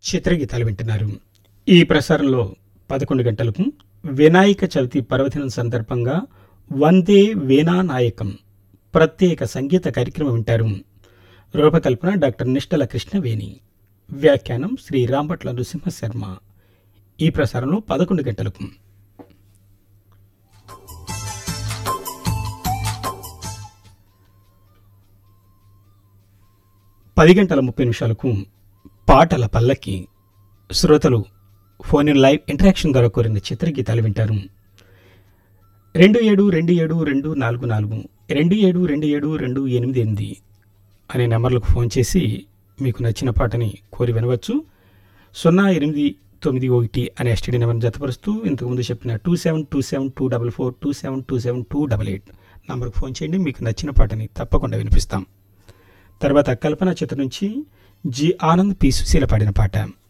చిత్రగీతాలు వింటున్నారు ఈ ప్రసారంలో పదకొండు గంటలకు వినాయక చవితి పర్వదినం సందర్భంగా వందే వీణానాయకం ప్రత్యేక సంగీత కార్యక్రమం వింటారు రూపకల్పన డాక్టర్ నిష్టల కృష్ణవేణి వ్యాఖ్యానం శ్రీ రాంభట్ల నృసింహ శర్మ ఈ ప్రసారంలో పదకొండు గంటలకు పది గంటల ముప్పై నిమిషాలకు పాటల పల్లకి శ్రోతలు ఫోన్ ఇన్ లైవ్ ఇంటరాక్షన్ ద్వారా కోరిన చిత్రగీతాలు వింటారు రెండు ఏడు రెండు ఏడు రెండు నాలుగు నాలుగు రెండు ఏడు రెండు ఏడు రెండు ఎనిమిది ఎనిమిది అనే నెంబర్లకు ఫోన్ చేసి మీకు నచ్చిన పాటని కోరి వినవచ్చు సున్నా ఎనిమిది తొమ్మిది ఒకటి అనే ఎస్టీడీ నెంబర్ని జతపరుస్తూ ఇంతకుముందు చెప్పిన two seven two seven two double four two seven two seven two double eight నంబర్కి ఫోన్ చేయండి మీకు నచ్చిన పాటని తప్పకుండా వినిపిస్తాం తర్వాత కల్పన చిత్ర నుంచి జి ఆనంద్ పి సుశీల పాడిన పాట